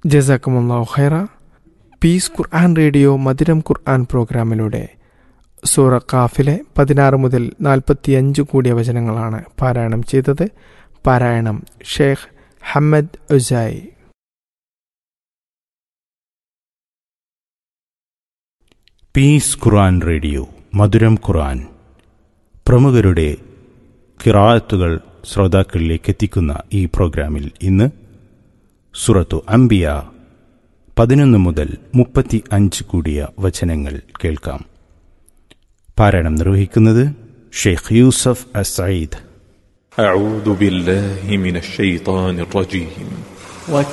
ജസാക്കുമുല്ലാഹു ഖൈറ piece Quran radio മധുരം ഖുർആൻ പ്രോഗ്രാമിലൂടെ സൂറ കാഫിലെ പതിനാറ് മുതൽ നാൽപ്പത്തിയഞ്ച് കൂടിയ വചനങ്ങളാണ് പാരായണം ചെയ്തത് പാരായണം ഷേഖ് ഹമ്മദ് ഉസായി പീസ് ഖുർആൻ റേഡിയോ മധുരം ഖുർആൻ പ്രമുഖരുടെ കിറാത്തുകൾ ശ്രോതാക്കളിലേക്ക് എത്തിക്കുന്ന ഈ പ്രോഗ്രാമിൽ ഇന്ന് സുറത്തു അംബിയ പതിനൊന്ന് മുതൽ മുപ്പത്തി അഞ്ച് കൂടിയ വചനങ്ങൾ കേൾക്കാം പാരായണം നിർവഹിക്കുന്നത് ഷെയ്ഖ് യൂസഫ് അസൈദ് أعوذ بالله من الشيطان الرجيم